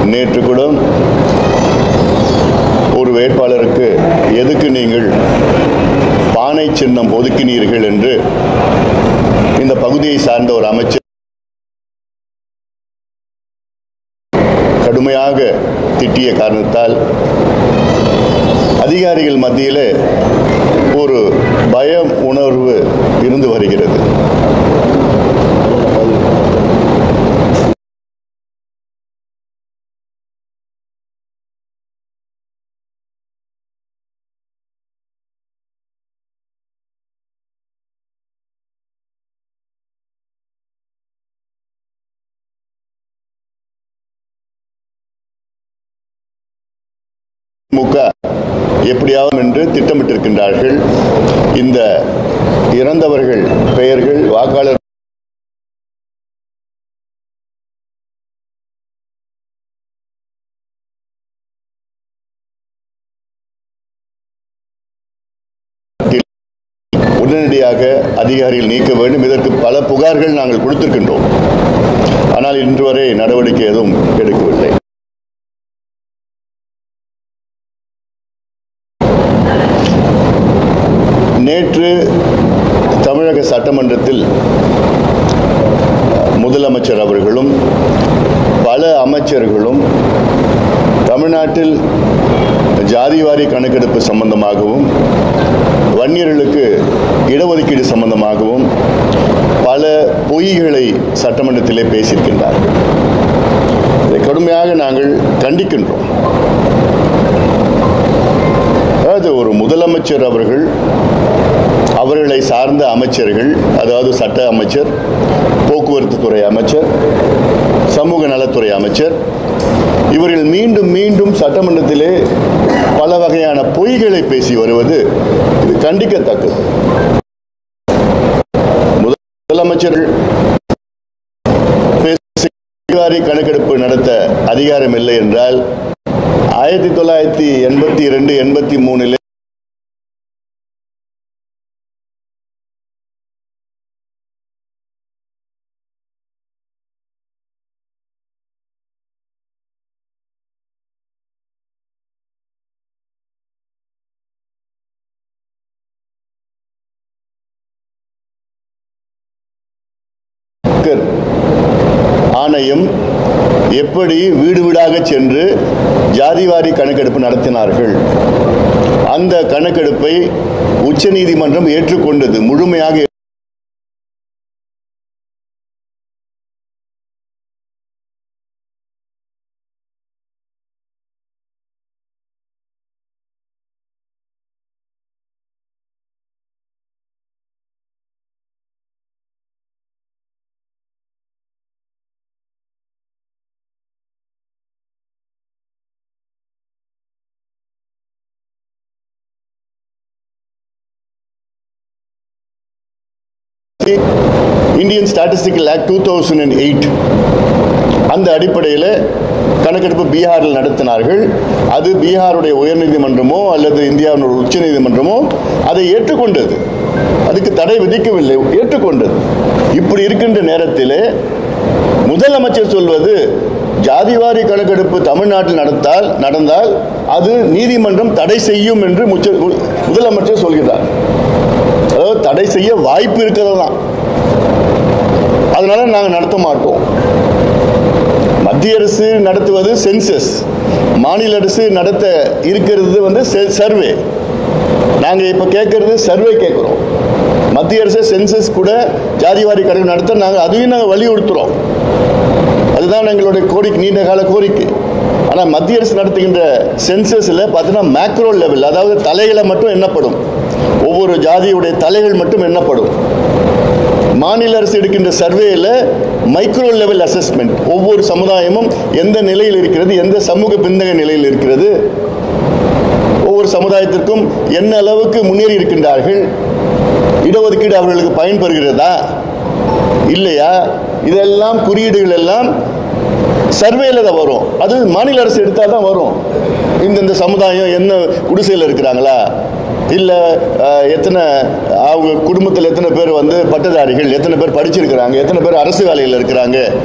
நேற்று கூட ஒரு வேட்பாளருக்கு எதுக்கு நீங்கள் பானை சின்னம் ஒதுக்கினீர்கள் என்று இந்த பகுதியை சார்ந்த ஒரு அமைச்சர் கடுமையாக திட்டிய காரணத்தால் அதிகாரிகள் மத்தியில் ஒரு பயம் உணர்வு இருந்து வருகிறது திமுக எப்படியாவது என்று திட்டமிட்டிருக்கின்றார்கள் இந்த இறந்தவர்கள் பெயர்கள் வாக்காளர் உடனடியாக அதிகாரிகள் நீக்க வேண்டும் இதற்கு பல புகார்கள் நாங்கள் கொடுத்திருக்கின்றோம் ஆனால் இன்று வரை நடவடிக்கை எதுவும் எடுக்கவில்லை நேற்று தமிழக சட்டமன்றத்தில் முதலமைச்சர் அவர்களும் பல அமைச்சர்களும் தமிழ்நாட்டில் ஜாதிவாரி கணக்கெடுப்பு சம்பந்தமாகவும் வன்னியர்களுக்கு இடஒதுக்கீடு சம்பந்தமாகவும் பல பொய்களை சட்டமன்றத்திலே பேசியிருக்கின்றார்கள் இதை கடுமையாக நாங்கள் கண்டிக்கின்றோம் அதாவது ஒரு முதலமைச்சர் அவர்கள் அவர்களை சார்ந்த அமைச்சர்கள் அதாவது சட்ட அமைச்சர் போக்குவரத்து துறை அமைச்சர் சமூக நலத்துறை அமைச்சர் இவர்கள் மீண்டும் மீண்டும் சட்டமன்றத்திலே பல வகையான பொய்களை பேசி வருவது இது கண்டிக்கத்தக்கது முதலமைச்சர்கள் பேசி அதிகாரி கணக்கெடுப்பு நடத்த அதிகாரம் இல்லை என்றால் ஆயிரத்தி தொள்ளாயிரத்தி எண்பத்தி இரண்டு எண்பத்தி மூணில் அம்பேத்கர் ஆணையம் எப்படி வீடு வீடாக சென்று ஜாதிவாரி கணக்கெடுப்பு நடத்தினார்கள் அந்த கணக்கெடுப்பை உச்சநீதிமன்றம் ஏற்றுக்கொண்டது முழுமையாக Indian statistical act two thousand and eight அந்த அடிப்படையில் கணக்கெடுப்பு பீகாரில் நடத்தினார்கள் அது பீகாருடைய உயர்நீதிமன்றமோ அல்லது இந்தியாவினுடைய உச்சநீதிமன்றமோ அதை ஏற்றுக்கொண்டது அதுக்கு தடை விதிக்கவில்லை ஏற்றுக்கொண்டது இப்படி இருக்கின்ற நேரத்தில் முதலமைச்சர் சொல்வது ஜாதிவாரி கணக்கெடுப்பு தமிழ்நாட்டில் நடத்தால் நடந்தால் அது நீதிமன்றம் தடை செய்யும் என்று முச்ச- முதலமைச்சர் சொல்கிறார் அதாவது தடை செய்ய வாய்ப்பு இருக்கிறது தான் அதனால நாங்கள் நடத்த மாட்டோம் மத்திய அரசு நடத்துவது சென்சஸ் மாநில அரசு நடத்த இருக்கிறது வந்து சர்வே நாங்கள் இப்போ கேட்கறது சர்வே கேட்குறோம் மத்திய அரசு சென்சஸ் கூட ஜாதிவாரி கணக்கு நடத்த நாங்கள் அதையும் நாங்கள் வலியுறுத்துகிறோம் அதுதான் எங்களுடைய கோரிக்கை நீண்ட கால கோரிக்கை ஆனால் மத்திய அரசு நடத்துகின்ற சென்சஸில் பார்த்தீங்கன்னா மேக்ரோ லெவல் அதாவது தலைகளை மட்டும் எண்ணப்படும் ஒவ்வொரு ஜாதியுடைய தலைகள் மட்டும் எண்ணப்படும் மாநில அரசு எடுக்கின்ற சர்வேயில் மைக்ரோ லெவல் அசஸ்மெண்ட் ஒவ்வொரு சமுதாயமும் எந்த நிலையில் இருக்கிறது எந்த சமூக பிந்தக நிலையில் இருக்கிறது ஒவ்வொரு சமுதாயத்திற்கும் என்ன அளவுக்கு முன்னேறி இருக்கின்றார்கள் இடஒதுக்கீடு அவர்களுக்கு பயன்பெறுகிறதா இல்லையா இதெல்லாம் குறியீடுகள் எல்லாம் சர்வேல தான் வரும் அது மாநில அரசு எடுத்தால் தான் வரும் இந்தந்த சமுதாயம் என்ன குடிசையில் இருக்கிறாங்களா இல்லை எத்தனை அவங்க குடும்பத்தில் எத்தனை பேர் வந்து பட்டதாரிகள் எத்தனை பேர் படிச்சிருக்கிறாங்க எத்தனை பேர் அரசு வேலையில் இருக்கிறாங்க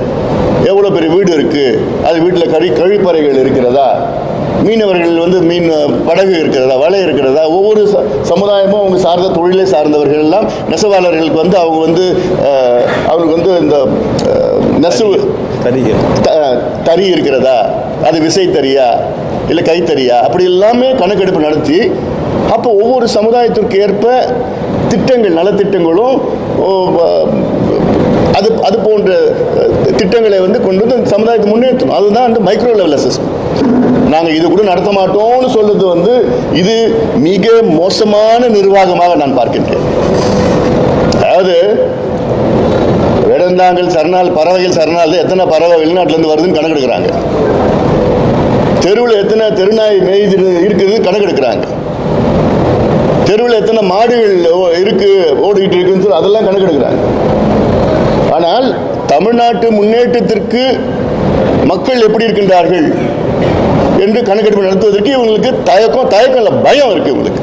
எவ்வளோ பெரிய வீடு இருக்குது அது வீட்டில் கழி கழிப்பறைகள் இருக்கிறதா மீனவர்கள் வந்து மீன் படகு இருக்கிறதா வலை இருக்கிறதா ஒவ்வொரு ச சமுதாயமும் அவங்க சார்ந்த தொழிலை சார்ந்தவர்கள் எல்லாம் நெசவாளர்களுக்கு வந்து அவங்க வந்து அஹ், அவங்களுக்கு வந்து இந்த அஹ், நெசவு தரிகள் த- தறி இருக்கிறதா அது விசை தறியா இல்லை கைத்தறியா அப்படி எல்லாமே கணக்கெடுப்பு நடத்தி அப்போ ஒவ்வொரு சமுதாயத்திற்கு ஏற்ப திட்டங்கள் நலத்திட்டங்களும் ஓ, வ- அது அது போன்ற அஹ், திட்டங்களை வந்து கொண்டு வந்து அந்த சமுதாயத்தை முன்னேற்றணும் அதுதான் வந்து மைக்ரோ லெவல் அசஸ்மெண்ட் நாங்கள் இது கூட நடத்த மாட்டோம்னு சொல்றது வந்து இது மிக மோசமான நிர்வாகமாக நான் பார்க்கின்றேன் அதாவது வேடந்தாங்கல் சரணால் பறவைகள் சரணால் எத்தனை பறவை வெளிநாட்டிலேருந்து வருதுன்னு கணக்கெடுக்கிறாங்க தெருவில் எத்தனை தெருநாய் மேய்து இருக்குது கணக்கெடுக்கிறாங்க தெருவில் எத்தனை மாடுகள் ஓ- இருக்கு ஓடிக்கிட்டு இருக்குன்னு சொல்லி அதெல்லாம் கணக்கெடுக்கிறாங்க ஆனால் தமிழ்நாட்டு முன்னேற்றத்திற்கு மக்கள் எப்படி இருக்கின்றார்கள் என்று கணக்கெடுப்பு நடத்துவதற்கு இவங்களுக்கு தயக்கம் தயக்கம் இல்லை பயம் இருக்கு இவங்களுக்கு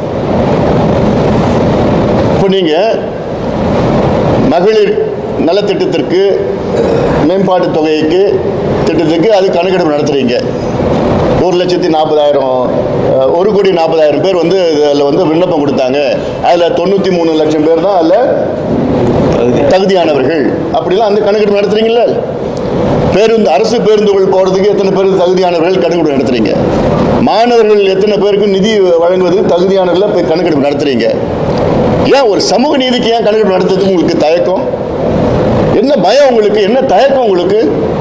இப்போ நீங்க மகளிர் நலத்திட்டத்திற்கு மேம்பாட்டு தொகைக்கு திட்டத்துக்கு அது கணக்கெடுப்பு நடத்துறீங்க ஒரு லட்சத்தி நாற்பதாயிரம் அஹ், ஒரு கோடி நாற்பதாயிரம் பேர் வந்து அதில் வந்து விண்ணப்பம் கொடுத்தாங்க அதில் தொண்ணூற்றி மூணு லட்சம் பேர் தான் அதில் தகுதி தகுதியானவர்கள் அப்படிலாம் அந்த கணக்கெடுப்பு நடத்துறீங்களா பேருந்து அரசு பேருந்துகள் போகிறதுக்கு எத்தனை பேர் தகுதியானவர்கள் கணக்கெடுப்பு நடத்துறீங்க மாணவர்கள் எத்தனை பேருக்கு நிதி வழங்குவதற்கு தகுதியானவர்களை போய் கணக்கெடுப்பு நடத்துறீங்க ஏன் ஒரு சமூக நீதிக்கு ஏன் கணக்கெடுப்பு நடத்துறதுக்கு உங்களுக்கு தயக்கம் என்ன பயம் உங்களுக்கு என்ன தயக்கம் உங்களுக்கு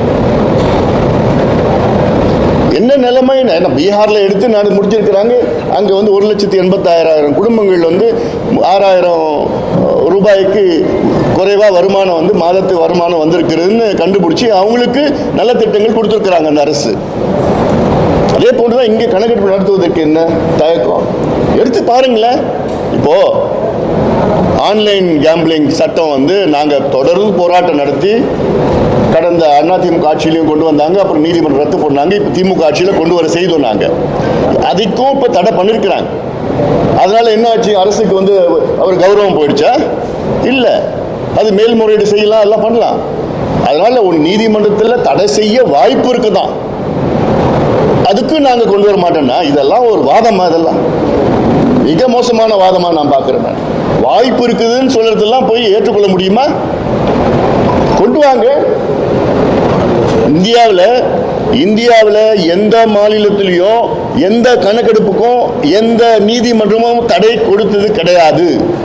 என்ன நிலைமை என்ன பீகாரில் எடுத்து நான் முடிச்சிருக்கிறாங்க அங்கே வந்து ஒரு லட்சத்தி எண்பத்தாயிரம் குடும்பங்கள் வந்து ஆறாயிரம் ரூபாய்க்கு குறைவாக வருமானம் வந்து மாதத்து வருமானம் வந்திருக்கிறதுன்னு கண்டுபிடிச்சி அவங்களுக்கு நல்ல திட்டங்கள் கொடுத்துருக்குறாங்க அந்த அரசு அதே போன்று தான் இங்கே கணக்கெடுப்பு நடத்துவதற்கு என்ன தயக்கம் எடுத்து பாருங்களேன் இப்போ ஆன்லைன் கேம்பிளிங் சட்டம் வந்து நாங்கள் தொடர்ந்து போராட்டம் நடத்தி கடந்த அதிமுக ஆட்சியிலையும் கொண்டு வந்தாங்க அப்புறம் நீதிமன்றம் ரத்து பண்ணாங்க இப்போ திமுக ஆட்சியில் கொண்டு வர செய்தோம் நாங்கள் அதுக்கும் இப்போ தடை பண்ணியிருக்கிறாங்க அதனால என்ன ஆச்சு அரசுக்கு வந்து அவர் கௌரவம் போயிடுச்சா இல்லை அது மேல்முறையீடு செய்யலாம் எல்லாம் பண்ணலாம் அதனால ஒரு நீதிமன்றத்தில் தடை செய்ய வாய்ப்பு இருக்குதான் அதுக்கு நாங்கள் கொண்டு வர மாட்டோம்னா இதெல்லாம் ஒரு வாதமா இதெல்லாம் மிக மோசமான வாதமா நான் பார்க்குறேன் நான் வாய்ப்பு இருக்குதுன்னு சொல்றதெல்லாம் போய் ஏற்றுக்கொள்ள முடியுமா கொண்டு வாங்க இந்தியாவில் இந்தியாவில் எந்த மாநிலத்திலையும் எந்த கணக்கெடுப்புக்கும் எந்த நீதிமன்றமும் தடை கொடுத்தது கிடையாது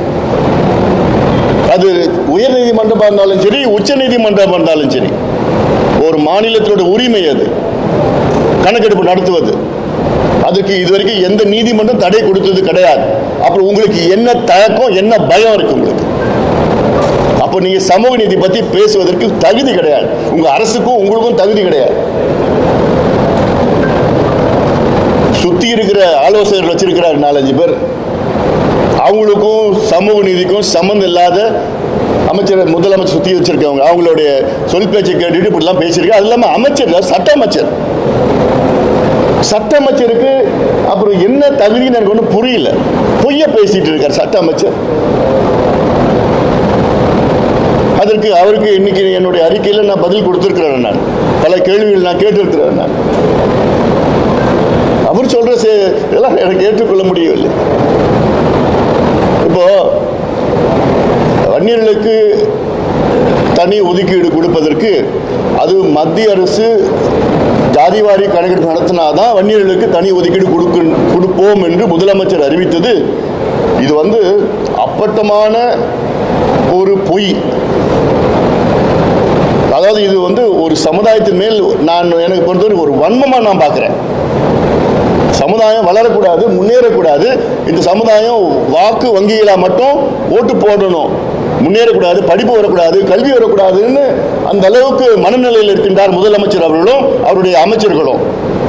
அது உயர் நீதிமன்றமாக இருந்தாலும் சரி உச்ச நீதிமன்றமாக இருந்தாலும் சரி ஒரு மாநிலத்தினோட உரிமை அது கணக்கெடுப்பு நடத்துவது அதுக்கு இதுவரைக்கும் எந்த நீதிமன்றம் தடை கொடுத்தது கிடையாது அப்புறம் உங்களுக்கு என்ன தயக்கம் என்ன பயம் இருக்கு உங்களுக்கு அப்போ நீங்க சமூக நீதி பத்தி பேசுவதற்கு தகுதி கிடையாது உங்க அரசுக்கும் உங்களுக்கும் தகுதி கிடையாது சுத்தி இருக்கிற ஆலோசகர்கள் வச்சிருக்கிறார் நாலஞ்சு பேர் அவங்களுக்கும் சமூக நீதிக்கும் சம்மந்தம் இல்லாத அமைச்சர் முதலமைச்சர் சுத்தி வச்சிருக்கவங்க அவங்களுடைய சொல் பேச்சை கேட்டுட்டு இப்படிலாம் பேசியிருக்காங்க அது இல்லாமல் அமைச்சர் இல்ல, சட்ட அமைச்சர் சட்ட அமைச்சருக்கு அப்புறம் என்ன தகுதின்னு எனக்கு ஒன்றும் புரியல பொய்ய பேசிட்டு இருக்கார் சட்ட அமைச்சர் அதற்கு அவருக்கு இன்னைக்கு என்னுடைய அறிக்கையில் நான் பதில் கொடுத்துருக்கிறேன் நான் பல கேள்விகள் நான் கேட்டிருக்கிறேன் நான் அவர் சொல்ற சே- இதெல்லாம் எனக்கு ஏற்றுக்கொள்ள முடியவில்லை இப்போ வன்னியர்களுக்கு தனி ஒதுக்கீடு கொடுப்பதற்கு அது மத்திய அரசு ஜாதிவாரி கணக்கெடுப்பு நடத்தினாதான் வன்னியர்களுக்கு தனி ஒதுக்கீடு கொடுக்க கொடுப்போம் என்று முதலமைச்சர் அறிவித்தது இது வந்து அப்பட்டமான ஒரு பொய் அதாவது இது வந்து ஒரு சமுதாயத்தின் மேல் நான் எனக்கு பொறுத்தவரை ஒரு வன்மமாக நான் பார்க்குறேன் சமுதாயம் வளரக்கூடாது முன்னேறக்கூடாது இந்த சமுதாயம் வாக்கு வங்கிகளாக மட்டும் ஓட்டு போடணும் முன்னேறக்கூடாது படிப்பு வரக்கூடாது கல்வி வரக்கூடாதுன்னு அந்த அளவுக்கு மனநிலையில் இருக்கின்றார் முதலமைச்சர் அவர்களும் அவருடைய அமைச்சர்களும்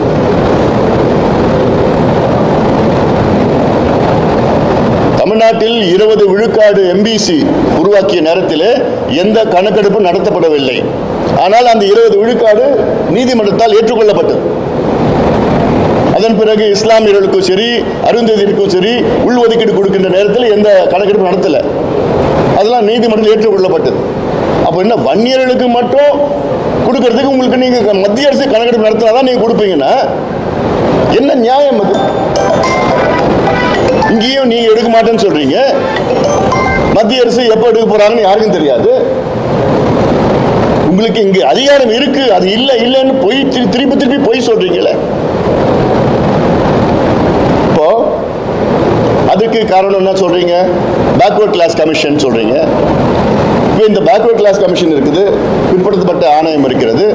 தமிழ்நாட்டில் இருபது விழுக்காடு எம்பிசி உருவாக்கிய நேரத்தில் எந்த கணக்கெடுப்பும் நடத்தப்படவில்லை ஆனால் அந்த இருபது விழுக்காடு நீதிமன்றத்தால் ஏற்றுக்கொள்ளப்பட்டது அதன் பிறகு இஸ்லாமியர்களுக்கும் சரி அருந்ததிற்கும் சரி உள்ஒதுக்கீடு கொடுக்கின்ற நேரத்தில் எந்த கணக்கெடுப்பு நடத்தலை அதெல்லாம் நீதிமன்றத்தில் ஏற்றுக்கொள்ளப்பட்டது அப்போ என்ன வன்னியர்களுக்கு மட்டும் கொடுக்கறதுக்கு உங்களுக்கு நீங்க மத்திய அரசு கணக்கெடுப்பு நடத்தினாதான் நீங்க கொடுப்பீங்கன்னா என்ன நியாயம் அது இங்கேயும் நீங்க எடுக்க மாட்டேன்னு சொல்றீங்க மத்திய அரசு எப்போ எடுக்க போறாங்கன்னு யாருக்கும் தெரியாது உங்களுக்கு இங்க அதிகாரம் இருக்கு அது இல்ல இல்லைன்னு பொய் திரு- திருப்பி திருப்பி பொய் சொல்றீங்களே இப்போ அதுக்கு காரணம் என்ன சொல்றீங்க பேக்வர்ட் கிளாஸ் கமிஷன் சொல்றீங்க இப்போ இந்த பேக்வர்ட் கிளாஸ் கமிஷன் இருக்குது பிற்படுத்தப்பட்ட ஆணையம் இருக்கிறது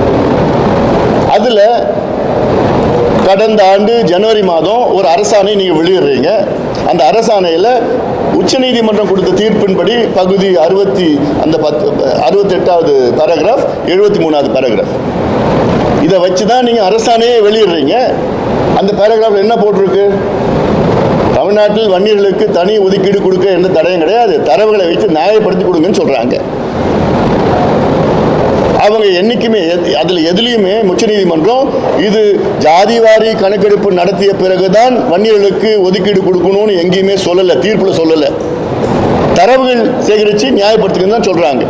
அதுல கடந்த ஆண்டு ஜனவரி மாதம் ஒரு அரசாணை நீங்க வெளியிடுறீங்க அந்த அரசாணையில உச்சநீதிமன்றம் கொடுத்த தீர்ப்பின்படி பகுதி அறுபத்தி அந்த பத்து அறுபத்தி எட்டாவது பேராகிராஃப் எழுபத்தி மூணாவது பேராகிராஃப் இதை வச்சு தான் நீங்க அரசாணையே வெளியிடுறீங்க அந்த பேராகிராஃப் என்ன போட்டிருக்கு தமிழ்நாட்டில் வன்னியர்களுக்கு தனி ஒதுக்கீடு கொடுக்க எந்த தடையும் கிடையாது தரவுகளை வைத்து நியாயப்படுத்தி கொடுங்கன்னு சொல்றாங்க அவங்க என்னைக்குமே எத்- அதுல எதுலயுமே உச்சநீதிமன்றம் இது ஜாதிவாரி கணக்கெடுப்பு நடத்திய பிறகுதான் வன்னியர்களுக்கு ஒதுக்கீடு கொடுக்கணும்னு எங்கேயுமே சொல்லல தீர்ப்புல சொல்லல தரவுகள் சேகரித்து நியாயப்படுத்துங்கன்னு தான் சொல்றாங்க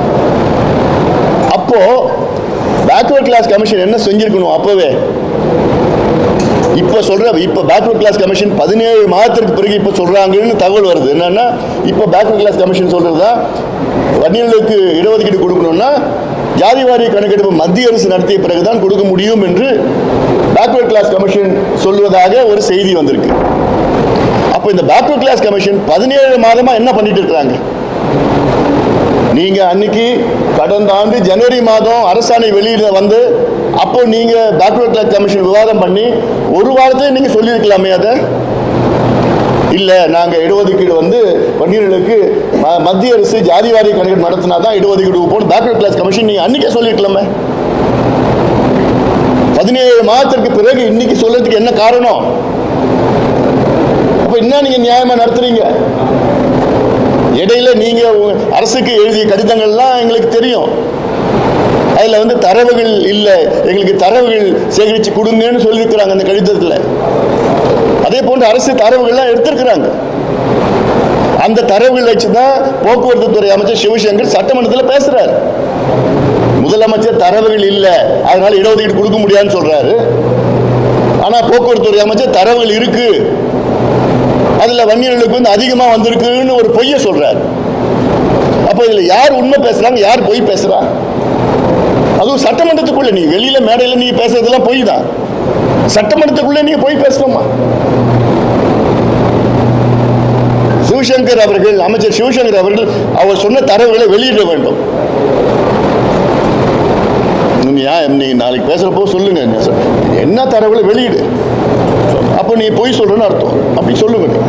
அப்போ பேக்வர்ட் கிளாஸ் கமிஷன் என்ன செஞ்சிருக்கணும் அப்பவே இப்ப சொல்ற இப்ப பேக்வர்ட் கிளாஸ் கமிஷன் பதினேழு மாதத்திற்கு பிறகு இப்ப சொல்றாங்கன்னு தகவல் வருது என்னன்னா இப்ப பேக்வர்ட் கிளாஸ் கமிஷன் சொல்றதா வன்னியர்களுக்கு இடஒதுக்கீடு கொடுக்கணும்னா ஜாதிவாரி கணக்கெடுப்பு மத்திய அரசு நடத்திய பிறகுதான் கொடுக்க முடியும் என்று பேக்வர்ட் கிளாஸ் கமிஷன் சொல்வதாக ஒரு செய்தி வந்திருக்கு அப்ப இந்த பேக்வர்ட் கிளாஸ் கமிஷன் பதினேழு மாதமா என்ன பண்ணிட்டு இருக்காங்க நீங்க அன்னைக்கு கடந்த ஆண்டு ஜனவரி மாதம் அரசாணை வெளியில வந்து அப்போ நீங்க பேக்வர்ட் கிளாஸ் கமிஷன் விவாதம் பண்ணி ஒரு வாரத்துல நீங்க சொல்லியிருக்கலாமே அதை இல்ல நாங்க இடஒதுக்கீடு வந்து வன்னியர்களுக்கு ம- மத்திய அரசு ஜாதிவாரி கணக்கெடுப்பு நடத்தினா தான் இடஒதுக்கீடு போகணும் பேக்வர்ட் கிளாஸ் கமிஷன் நீங்க அன்னைக்கே சொல்லிருக்கலாமே பதினேழு மாதத்திற்கு பிறகு இன்னைக்கு சொல்றதுக்கு என்ன காரணம் அப்ப என்ன நீங்க நியாயமா நடத்துறீங்க இடையில நீங்க உங்க அரசுக்கு எழுதிய கடிதங்கள்லாம் எங்களுக்கு தெரியும் அதுல வந்து தரவுகள் இல்லை எங்களுக்கு தரவுகள் சேகரிச்சு கொடுங்கன்னு சொல்லியிருக்கிறாங்க அந்த கடிதத்துல அதே போன்று அரசு தரவுகள்லாம் எடுத்திருக்கிறாங்க அந்த தரவுகள் வச்சுதான் போக்குவரத்து துறை அமைச்சர் சிவசங்கர் சட்டமன்றத்தில் பேசுறாரு முதலமைச்சர் தரவுகள் இல்லை அதனால இடஒதுக்கீடு கொடுக்க முடியாதுன்னு சொல்றாரு ஆனா போக்குவரத்து துறை அமைச்சர் தரவுகள் இருக்கு அதுல வன்னியர்களுக்கு வந்து அதிகமா வந்திருக்குன்னு ஒரு பொய்ய சொல்றாரு அப்ப இதுல யார் உண்மை பேசுறாங்க யார் பொய் பேசுறா அதுவும் சட்டமன்றத்துக்குள்ள நீ வெளியில மேடையில நீ பேசுறதெல்லாம் பொய் தான் சட்டமன்றத்துக்குள்ள நீங்க பொய் பேசணுமா சிவசங்கர் அவர்கள் அமைச்சர் சிவசங்கர் அவர்கள் அவர் சொன்ன தரவுகளை வெளியிட வேண்டும் நீங்க ஏன் நீங்க நாளைக்கு பேசுறப்போ சொல்லுங்க என்ன தரவுகளை வெளியிடு அப்போ நீ பொய் சொல்றேன்னு அர்த்தம் அப்படி சொல்லுங்க நீ.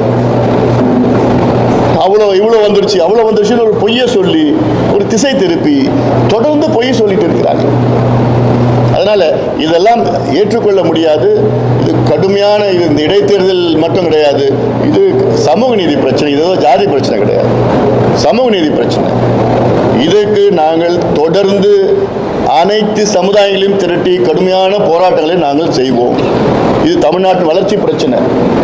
அவ்வளோ இவ்வளோ வந்துருச்சு அவ்வளோ வந்துருச்சுன்னு ஒரு பொய்யை சொல்லி ஒரு திசை திருப்பி தொடர்ந்து பொய் சொல்லிட்டு இருக்கிறாங்க அதனால இதெல்லாம் ஏற்றுக்கொள்ள முடியாது இது கடுமையான இது இந்த இடைத்தேர்தல் மட்டும் கிடையாது இது சமூக நீதி பிரச்சனை இது ஏதோ ஜாதி பிரச்சனை கிடையாது சமூக நீதி பிரச்சனை இதுக்கு நாங்கள் தொடர்ந்து அனைத்து சமுதாயங்களையும் திரட்டி கடுமையான போராட்டங்களை நாங்கள் செய்வோம் இது தமிழ்நாட்டின் வளர்ச்சி பிரச்சனை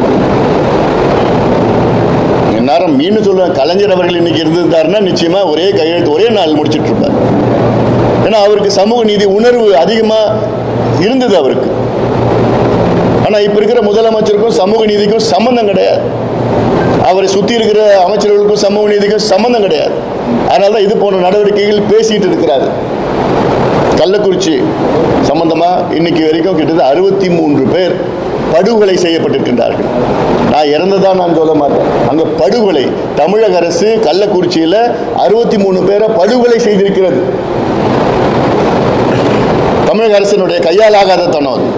நேரம் மீண்டும் சொல்லுவேன் கலைஞர் அவர்கள் இன்னைக்கு இருந்திருந்தாருன்னா நிச்சயமா ஒரே கையெழுத்து ஒரே நாள் முடிச்சிட்டு இருப்பார் ஏன்னா அவருக்கு சமூக நீதி உணர்வு அதிகமா இருந்தது அவருக்கு ஆனா இப்ப இருக்கிற முதலமைச்சருக்கும் சமூக நீதிக்கும் சம்பந்தம் கிடையாது அவரை சுத்தி இருக்கிற அமைச்சர்களுக்கும் சமூக நீதிக்கும் சம்பந்தம் கிடையாது அதனால தான் இது போன்ற நடவடிக்கைகள் பேசிட்டு இருக்கிறாரு கள்ளக்குறிச்சி சம்பந்தமா இன்னைக்கு வரைக்கும் கிட்டத்தட்ட அறுபத்தி மூன்று பேர் படுகொலை செய்யப்பட்டிருக்கின்றார்கள் நான் இறந்ததா நான் சொல்ல மாட்டேன் அங்க படுகொலை தமிழக அரசு கள்ளக்குறிச்சியில அறுபத்தி மூணு பேரை படுகொலை செய்திருக்கிறது தமிழக அரசினுடைய கையால் ஆகாத தனம் அது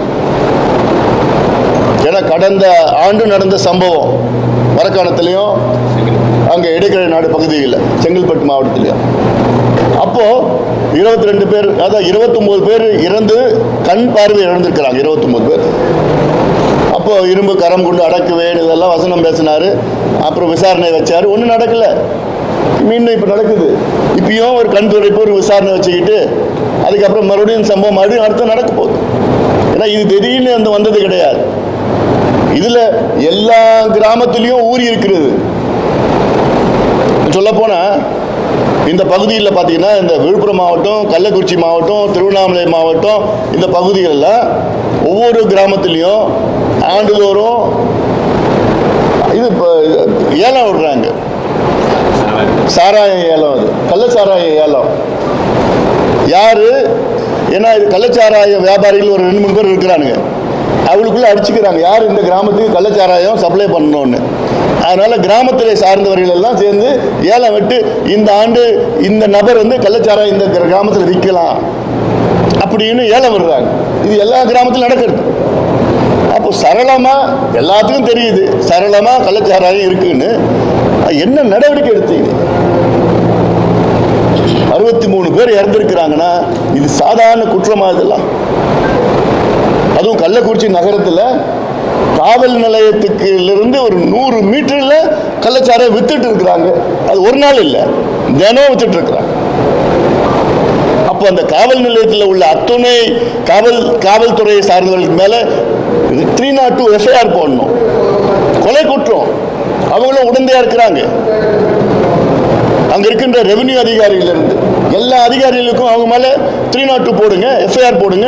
ஏன்னா கடந்த ஆண்டு நடந்த சம்பவம் மரக்காணத்திலையும் அங்கே இடைக்கரை நாடு பகுதியில் செங்கல்பட்டு மாவட்டத்திலையும் அப்போ இருபத்தி ரெண்டு பேர் அதான் இருபத்தொம்போது பேர் இறந்து கண் பார்வை இழந்திருக்கிறாங்க இருபத்தொம்போது பேர் அப்போ இரும்பு கரம் கொண்டு அடக்குவேன் இதெல்லாம் வசனம் பேசினாரு அப்புறம் விசாரணை வச்சாரு ஒன்றும் நடக்கல மீண்டும் இப்போ நடக்குது இப்பயும் ஒரு கண் துடைப்பு ஒரு விசாரணை வச்சுக்கிட்டு அதுக்கப்புறம் மறுபடியும் சம்பவம் மறுபடியும் அடுத்து நடக்க போகுது ஏன்னா இது திடீர்னு வந்து வந்தது கிடையாது இதுல எல்லா கிராமத்திலையும் ஊறி இருக்கிறது சொல்ல போனா இந்த பகுதியில் பார்த்தீங்கன்னா இந்த விழுப்புரம் மாவட்டம் கள்ளக்குறிச்சி மாவட்டம் திருவண்ணாமலை மாவட்டம் இந்த பகுதிகளில் ஒவ்வொரு கிராமத்துலேயும் ஆண்டுதோறும் இது இப்போ ஏலம் விடுறாங்க சாராயம் ஏலம் அது கள்ள சாராயம் ஏலம் யாரு ஏன்னா இது கள்ளச்சாராய வியாபாரிகள் ஒரு ரெண்டு மூணு பேர் இருக்கிறானுங்க அவளுக்குள்ள அடிச்சுக்கிறாங்க யார் இந்த கிராமத்துக்கு கள்ளச்சாராயம் சப்ளை பண்ணணும்னு அதனால கிராமத்திலே சார்ந்தவர்கள் எல்லாம் சேர்ந்து ஏலம் விட்டு இந்த ஆண்டு இந்த நபர் வந்து கள்ளச்சாராயம் இந்த கிராமத்தில் விற்கலாம் அப்படின்னு ஏலம் விடுறாங்க இது எல்லா கிராமத்திலும் நடக்கிறது அப்போ சரளமா எல்லாத்துக்கும் தெரியுது சரளமா கள்ளச்சாராயம் இருக்குன்னு என்ன நடவடிக்கை எடுத்தீங்க அறுபத்தி மூணு பேர் இறந்திருக்கிறாங்கன்னா இது சாதாரண குற்றமா இதெல்லாம் அதுவும் கள்ளக்குறிச்சி நகரத்தில் காவல் நிலையத்துக்கு இருந்து ஒரு நூறு மீட்டர்ல கள்ளச்சாராயம் வித்துட்டு இருக்கிறாங்க அது ஒரு நாள் இல்லை தினம் வித்துட்டு இருக்கிறாங்க அப்போ அந்த காவல் நிலையத்தில் உள்ள அத்துணை காவல் காவல்துறையை சார்ந்தவர்களுக்கு மேல த்ரீ நாட் டூ எஃப்ஐஆர் போடணும் கொலை குற்றம் அவங்களும் உடந்தையா இருக்கிறாங்க அங்க இருக்கின்ற ரெவென்யூ அதிகாரிகள் இருந்து எல்லா அதிகாரிகளுக்கும் அவங்க மேல த்ரீ நாட் டூ போடுங்க எஃப்ஐஆர் போடுங்க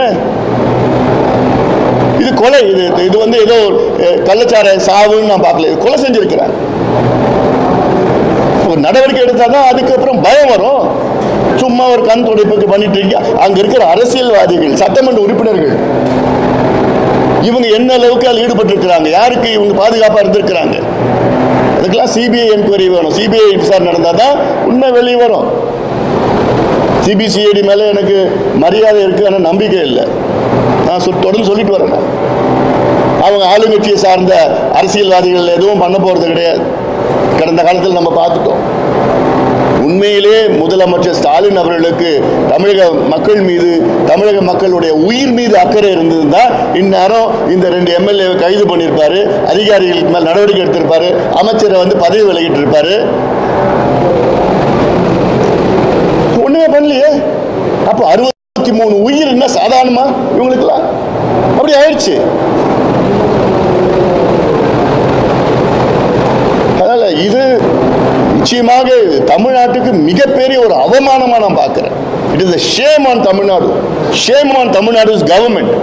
இது கொலை இது இது வந்து ஏதோ அஹ், கள்ளச்சார சாவுன்னு நான் பார்க்கல இது கொலை செஞ்சிருக்கிறாங்க ஒரு நடவடிக்கை எடுத்தாதான் அதுக்கப்புறம் பயம் வரும் சும்மா ஒரு கண் துடைப்புக்கு பண்ணிட்டு இருக்கீங்க அங்க இருக்கிற அரசியல்வாதிகள் சட்டமன்ற உறுப்பினர்கள் இவங்க என்ன அளவுக்கு அதில் ஈடுபட்டு இருக்கிறாங்க யாருக்கு இவங்க பாதுகாப்பா இருந்திருக்கிறாங்க அதுக்கெல்லாம் சிபிஐ என்கொயரி வேணும் சிபிஐ விசாரணை நடந்தால் தான் உண்மை வெளியே வரும் சிபிசிஐடி மேலே எனக்கு மரியாதை இருக்கு ஆனால் நம்பிக்கை இல்லை நான் சொல் தொடர்ந்து சொல்லிட்டு வரேன் நான். அவங்க ஆளுங்கட்சியை சார்ந்த அரசியல்வாதிகள் எதுவும் பண்ண போகிறது கிடையாது கடந்த காலத்தில் நம்ம பார்த்துட்டோம் உண்மையிலே முதலமைச்சர் ஸ்டாலின் அவர்களுக்கு தமிழக மக்கள் மீது தமிழக மக்களுடைய உயிர் மீது அக்கறை இருந்ததுன்னா இந்நேரம் இந்த ரெண்டு எம்எல்ஏ கைது பண்ணியிருப்பாரு அதிகாரிகளுக்கு மேல் நடவடிக்கை எடுத்திருப்பாரு அமைச்சரை வந்து பதவி விலகிட்டு இருப்பாரு ஒண்ணுமே பண்ணலையே அப்போ அறுபத்தி மூணு உயிர் என்ன சாதாரணமா இவங்களுக்குலாம் அப்படி ஆயிடுச்சு அதனால இது நிச்சயமாக தமிழ்நாட்டுக்கு மிகப்பெரிய ஒரு அவமானமா நான் பார்க்கிறேன் it is shame on Tamil Nadu shame on Tamil Nadu government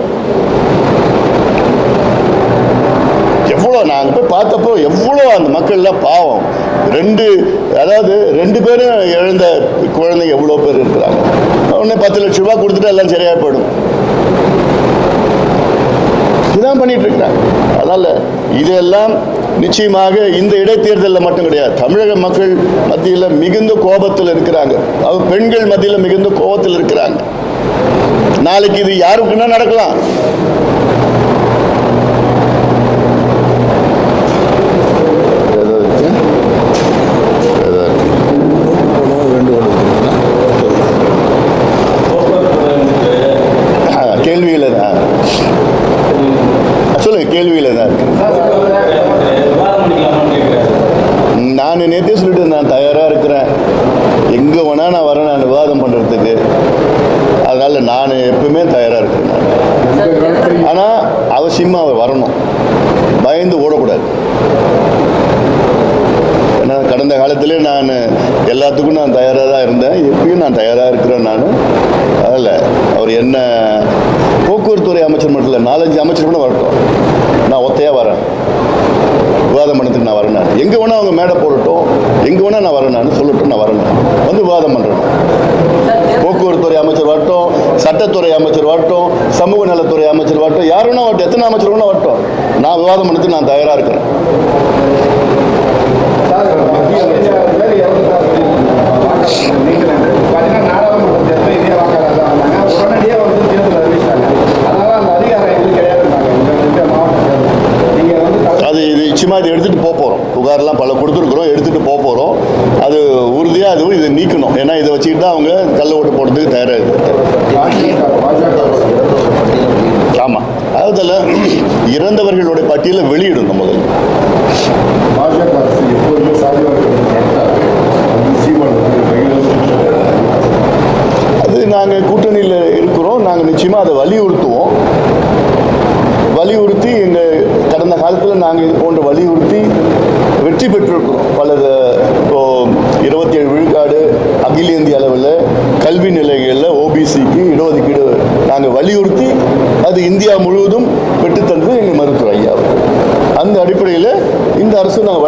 எவ்வளோ நாங்கள் போய் பார்த்தப்போ எவ்வளோ அந்த மக்கள்லாம் பாவம் ரெண்டு அதாவது ரெண்டு பேரும் இழந்த குழந்தைங்க எவ்வளோ பேர் இருக்கிறாங்க உடனே பத்து லட்ச ரூபாய் கொடுத்துட்டு எல்லாம் சரியாக போயிடும் இதுதான் பண்ணிட்டு இருக்கிறாங்க அதனால இதெல்லாம் நிச்சயமாக இந்த இடைத்தேர்தலில் மட்டும் கிடையாது தமிழக மக்கள் மத்தியில் மிகுந்த கோபத்தில் இருக்கிறாங்க அவங்க பெண்கள் மத்தியில் மிகுந்த கோபத்தில் இருக்கிறாங்க நாளைக்கு இது யாருக்குன்னா நடக்கலாம் ஏதோ இருக்கு. ஏதோ இருக்கு. வேண்டுகோள் ஆ, கேள்வியில தான் சொல்லுங்க கேள்வியில தான் இருக்கு நான் நேற்றே சொல்லிட்டு நான் தயாராக இருக்கிறேன் எங்கே வேணால் நான் வரேன் நான் விவாதம் பண்ணுறதுக்கு அதனால் நான் எப்பவுமே தயாராக இருக்கிறேன் நான் ஆனால் அவசியமாக அவர் வரணும் பயந்து ஓடக்கூடாது ஏன்னா கடந்த காலத்திலே நான் எல்லாத்துக்கும் நான் தயாராக தான் இருந்தேன் எப்பயும் நான் தயாராக இருக்கிறேன் நான் அதில் அவர் என்ன போக்குவரத்துறை அமைச்சர் மட்டும் இல்லை நாலஞ்சு அமைச்சர் கூட வரட்டும் நான் ஒத்தையாக வரேன் விவாதம் பண்ணதுக்கு நான் வரேன் நான் எங்கே வேணால் அவங்க மேடை போடட்டும் எங்கே வேணால் நான் வரேன் நான் சொல்லட்டும் நான் வரேன் நான். வந்து விவாதம் பண்ணுறேன் போக்குவரத்துறை அமைச்சர் வரட்டும் சட்டத்துறை அமைச்சர் வரட்டும் சமூக நலத்துறை அமைச்சர் வரட்டும் யார் வேணா வரட்டும் எத்தனை அமைச்சர் வேணா வரட்டும் நான் விவாதம் பண்ணதுக்கு நான் தயாராக இருக்கிறேன் அது இது நிச்சயமா இதை எடுத்துட்டு போக போறோம் புகார்லாம் பல கொடுத்துருக்குறோம் எடுத்துட்டு போக போறோம் அது உறுதியா அது இதை நீக்கணும் ஏன்னா இதை வச்சுக்கிட்டு தான் அவங்க கள்ள ஓட்டு போடுறதுக்கு தயாராக ஆமா அதில் இறந்தவர்களுடைய பட்டியலை வெளியிடணும் முதல்ல பாஜக அரசு எப்போதுமே சாதிவார்கள் நடத்தாது அது சீமான் வந்து regular அது நாங்கள் கூட்டணியில் இருக்கிறோம் நாங்கள் நிச்சயமாக அதை வலியுறுத்துவோம் வலியுறுத்தி எங்கள் கடந்த காலத்தில் நாங்கள் இது போன்ற வலியுறுத்தி வெற்றி பெற்றிருக்கிறோம் பல இப்போ இருபத்தி ஏழு விழுக்காடு அகில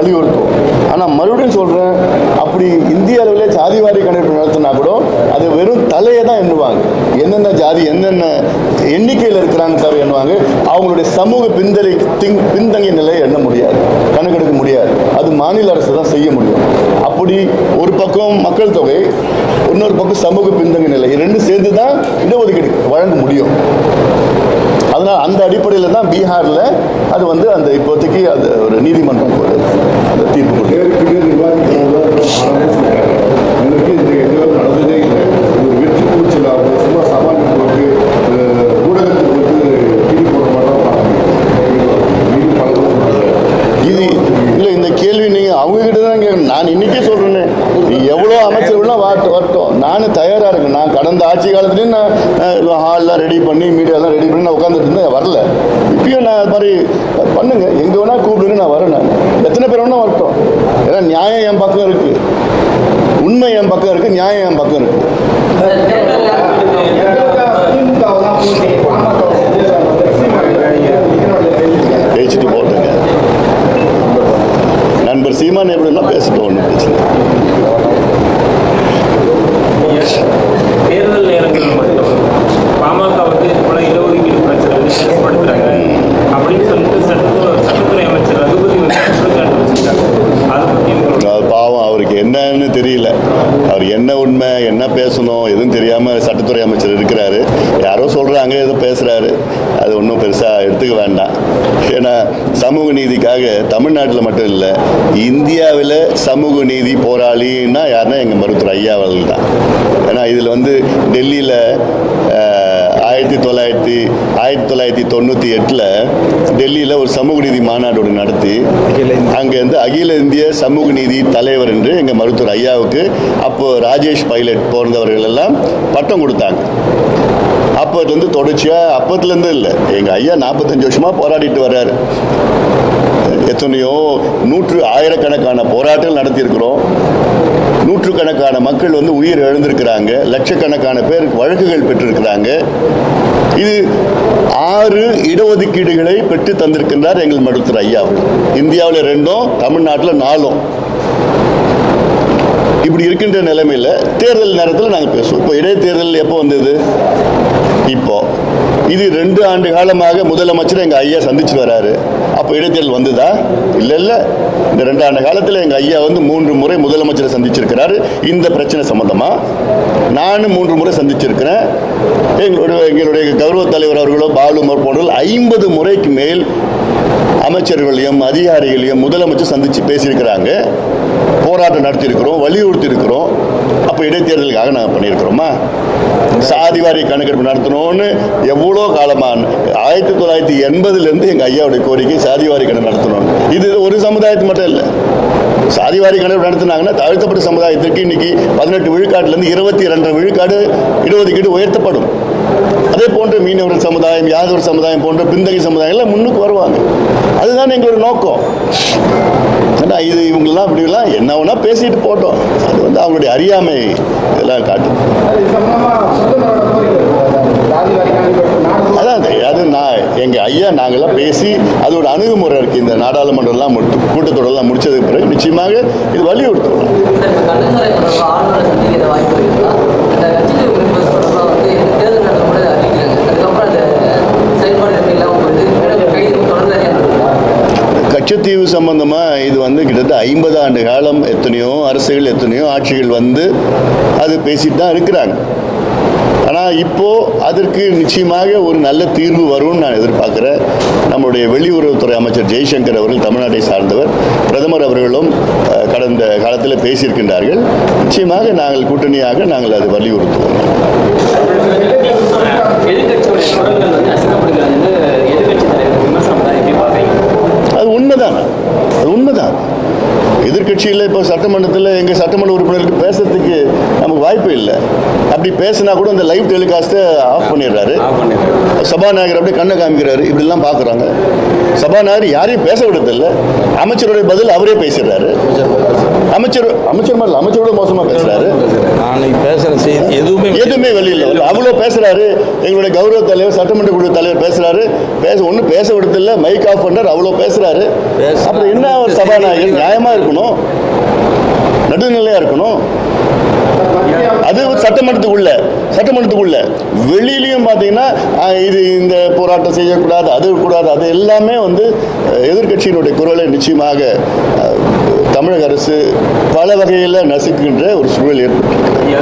வலியுறுத்துவோம் ஆனால் மறுபடியும் சொல்கிறேன் அப்படி இந்திய அளவில் ஜாதிவாரி கணக்கெடுப்பு நடத்தினா கூட அது வெறும் தலையை தான் எண்ணுவாங்க என்னென்ன ஜாதி என்னென்ன எண்ணிக்கையில் இருக்கிறாங்க தவிர எண்ணுவாங்க அவங்களுடைய சமூக பிந்தளி திங் பின்தங்கிய நிலையை எண்ண முடியாது கணக்கெடுக்க முடியாது அது மாநில அரசு தான் செய்ய முடியும் அப்படி ஒரு பக்கம் மக்கள் தொகை இன்னொரு பக்கம் சமூக பின்தங்கிய நிலை இது ரெண்டும் சேர்ந்து தான் இடஒதுக்கீடு வழங்க முடியும் அதனால் அந்த அடிப்படையில் தான் பீகாரில் அது வந்து அந்த இப்போதைக்கு அது ஒரு நீதிமன்றம் ஒரு அந்த தீர்ப்பு கொடுத்து நேருக்கு நேர் விவாதிக்கிறவங்க எனக்கு இந்த எதுவும் நடந்ததே இல்லை ஒரு வெற்றி கூச்சல் அவங்க சும்மா சமாளிப்புக்கு ஊடகத்துக்கு வந்து டிவி போட மாட்டோம் மீண்டும் பழக்கம் இது இல்லை இந்த கேள்வி நீங்கள் அவங்ககிட்ட தான் கேட்கணும் நான் இன்னைக்கே சொல்கிறேனே நீ எவ்வளோ அமைச்சர்கள்லாம் வரட்டும் வரட்டும் நானும் தயாராக இருக்கேன் நான் கடந்த ஆட்சி காலத்துலேயும் நான் ஹால்லாம் ரெடி பண்ணி மீடியாலாம் ரெடி பண்ணி நான் உட்காந்துட்டு இருந்தேன் வரல இப்பயும் நான் அது மாதிரி பண்ணுங்க எங்கே வேணால் கூப்பிடுங்க நான் வரேன் நான் எத்தனை பேர் வேணால் வரட்டும் ஏன்னா நியாயம் என் பக்கம் இருக்குது உண்மை என் பக்கம் இருக்குது நியாயம் என் பக்கம் இருக்குது பேசிட்டு போட்டுங்க நண்பர் சீமான் எப்படின்னா பேசட்டும் ஒன்றும் பிரச்சனை இல்லை. தேர்தல் நேரங்களில் மட்டும் பாமக வந்து இது போல இடஒதுக்கீடு பிரச்சனை வந்து செயல்படுத்துறாங்க அப்படின்னு சொல்லிட்டு சட்டத்துறை சட்டத்துறை அமைச்சர் ரகுபதி வந்து குற்றச்சாட்டு வச்சிருக்காங்க அதை பற்றி உங்களோட அது பாவம் அவருக்கு என்னன்னு தெரியல அவர் என்ன உண்மை என்ன பேசணும் எதுவும் தெரியாமல் சட்டத்துறை அமைச்சர் இருக்கிறாரு யாரோ சொல்கிறாங்க ஏதோ பேசுகிறாரு அது ஒன்றும் பெருசாக எடுத்துக்க வேண்டாம் ஏன்னா சமூக நீதிக்காக தமிழ்நாட்டில் மட்டும் இல்லை இந்தியாவில் சமூக நீதி போராளின்னா யாருன்னா எங்கள் மருத்துவர் ஐயா அவர்கள் தான் ஏன்னா இதில் வந்து டெல்லியில் ஆயிரத்தி தொள்ளாயிரத்தி ஆயிரத்தி தொள்ளாயிரத்தி தொண்ணூற்றி எட்டில் டெல்லியில் ஒரு சமூக நீதி மாநாடு ஒன்று நடத்தி அங்கே வந்து அகில இந்திய சமூக நீதி தலைவர் என்று எங்கள் மருத்துவர் ஐயாவுக்கு அப்போ ராஜேஷ் பைலட் போன்றவர்கள் எல்லாம் பட்டம் கொடுத்தாங்க அப்போதுலேருந்து தொடர்ச்சியாக அப்பத்துலேருந்து இல்லை எங்கள் ஐயா நாற்பத்தஞ்சு வருஷமாக போராடிட்டு வர்றாரு எத்தனையோ நூற்று ஆயிரக்கணக்கான போராட்டங்கள் நடத்தியிருக்கிறோம் நூற்றுக்கணக்கான மக்கள் வந்து உயிர் இழந்திருக்கிறாங்க லட்சக்கணக்கான பேர் வழக்குகள் பெற்றிருக்கிறாங்க இது ஆறு இடஒதுக்கீடுகளை பெற்று தந்திருக்கின்றார் எங்கள் மருத்துவர் ஐயா அவர்கள் இந்தியாவில் ரெண்டும் தமிழ்நாட்டில் நாலும் இப்படி இருக்கின்ற நிலைமையில் தேர்தல் நேரத்தில் நாங்கள் பேசுவோம் இப்போ இடைத்தேர்தல் எப்போ வந்தது இப்போ இது ரெண்டு ஆண்டு காலமாக முதலமைச்சர் எங்கள் ஐயா சந்திச்சு வராரு அப்போ இடைத்தேர்தல் வந்ததா இல்லை இல்லை இந்த ரெண்டு ஆண்டு காலத்தில் எங்கள் ஐயா வந்து மூன்று முறை முதலமைச்சரை சந்திச்சிருக்கிறாரு இந்த பிரச்சனை சம்மந்தமாக நானும் மூன்று முறை சந்திச்சிருக்கிறேன் எங்களுடைய எங்களுடைய கௌரவ தலைவர் அவர்களோ பாலுமர் போன்றவர்கள் ஐம்பது முறைக்கு மேல் அமைச்சர்களையும் அதிகாரிகளையும் முதலமைச்சர் சந்தித்து பேசியிருக்கிறாங்க போராட்டம் நடத்தியிருக்கிறோம் வலியுறுத்தி இருக்கிறோம் அப்போ இடைத்தேர்தலுக்காக நாங்கள் பண்ணியிருக்கிறோமா சாதிவாரி கணக்கெடுப்பு நடத்தணும்னு எவ்வளோ காலமாக ஆயிரத்தி தொள்ளாயிரத்தி எண்பதுலேருந்து எங்கள் ஐயாவுடைய கோரிக்கை சாதிவாரி கணக்கு நடத்தணும் இது ஒரு சமுதாயத்து மட்டும் இல்லை சாதிவாரி கணக்கு நடத்தினாங்கன்னா தாழ்த்தப்பட்ட சமுதாயத்திற்கு இன்னைக்கு பதினெட்டு விழுக்காட்டிலேருந்து இருபத்தி ரெண்டரை விழுக்காடு இடஒதுக்கீடு உயர்த்தப்படும் அதே போன்ற மீனவர் சமுதாயம் யாதவர் சமுதாயம் போன்ற பின்தங்கிய சமுதாயங்கள்லாம் முன்னுக்கு வருவாங்க அதுதான் எங்களோட நோக்கம் ஏன்னா இது இவங்கெல்லாம் இப்படிலாம் என்ன வேணா பேசிட்டு போட்டோம் அது வந்து அவங்களுடைய அறியாமை இதெல்லாம் காட்டுது அதான் அது- அது நான் எங்கள் ஐயா நாங்கள்லாம் பேசி அதோட அணுகுமுறை இருக்குது இந்த நாடாளுமன்றம்லாம் முடித்து கூட்டத்தொடரெல்லாம் முடிச்சதுக்கு பிறகு நிச்சயமாக இது வலியுறுத்துவோம் சார், இப்ப கள்ளச்சாலை தொடர்பா ஆளுநரை சந்திக்கிற வாய்ப்பு இருக்குதா? இந்த கட்சிக்கு உறுப்பினர் தொடர்பா வந்து இந்த தேர்தல் நேரத்துல கூட அறிவிக்கிறாங்க. அதுக்கப்புறம் அந்த செயல்பாடு எல்லாம் உங்களுக்கு மேலும் கைது தொடர்ந்து நிறையா இருக்குதா? கச்சத்தீவு சம்பந்தமாக இது வந்து கிட்டத்தட்ட ஐம்பது ஆண்டு காலம் எத்தனையோ அரசுகள் எத்தனையோ ஆட்சிகள் வந்து அது பேசிட்டு தான் இருக்கிறாங்க ஆனால் இப்போது அதற்கு நிச்சயமாக ஒரு நல்ல தீர்வு வரும்னு நான் எதிர்பார்க்குறேன் நம்முடைய வெளியுறவுத்துறை அமைச்சர் ஜெய்சங்கர் அவர்கள் தமிழ்நாட்டை சார்ந்தவர் பிரதமர் அவர்களும் அஹ், கடந்த காலத்தில் பேசியிருக்கின்றார்கள் நிச்சயமாக நாங்கள் கூட்டணியாக நாங்கள் அதை வலியுறுத்துவோம் எதிர்கட்சியோட குரல்கள் வந்து அசிங்கப்படுகிறது என்று எதிர்கட்சி தலைவர் விமர்சனம் தான் எப்படி பார்க்குறீங்க அது உண்மைதான் அது உண்மைதான் எதிர்க்கட்சியில் இப்போ சட்டமன்றத்தில் எங்கள் சட்டமன்ற உறுப்பினருக்கு பேசுறதுக்கு நமக்கு வாய்ப்பு இல்லை அப்படி பேசினா கூட அந்த லைவ் டெலிகாஸ்ட்டை ஆஃப் பண்ணிடுறாரு ஆஃப் பண்ணிடுறாரு. சபாநாயகர் அப்படியே கண்ணை காமிக்கிறாரு இப்படிலாம் பார்க்குறாங்க சபாநாயகர் யாரையும் பேச விடுறதில்ல அமைச்சருடைய பதில் அவரே பேசிடுறாரு அமைச்சர் அமைச்சர் மாதிரி இல்ல, அமைச்சரோட மோசமா பேசுறாரு நான் பேசுற செய்தி எதுவுமே எதுவுமே வெளியில் வரல அவ்வளோ பேசுறாரு எங்களுடைய கௌரவ தலைவர் சட்டமன்ற குழு தலைவர் பேசுறாரு பேச ஒன்றும் பேச விடுறதில்ல மைக் ஆஃப் பண்றாரு அவ்வளோ பேசுறாரு பேசுனா- அப்புறம் என்ன ஒரு சபாநாயகர் நியாயமா இருக்கணும் நடுநிலையா இருக்கணும் அது ஒரு சட்டமன்றத்துக்குள்ள சட்டமன்றத்துக்குள்ள வெளியிலையும் பார்த்தீங்கன்னா ஆஹ், இது இந்த போராட்டம் செய்யக்கூடாது அது கூடாது அது எல்லாமே வந்து அஹ், எதிர்க்கட்சியினுடைய குரலை நிச்சயமாக அஹ், தமிழக அரசு பல வகையில் நசுக்குகின்ற ஒரு சூழல் ஏற்பட்டு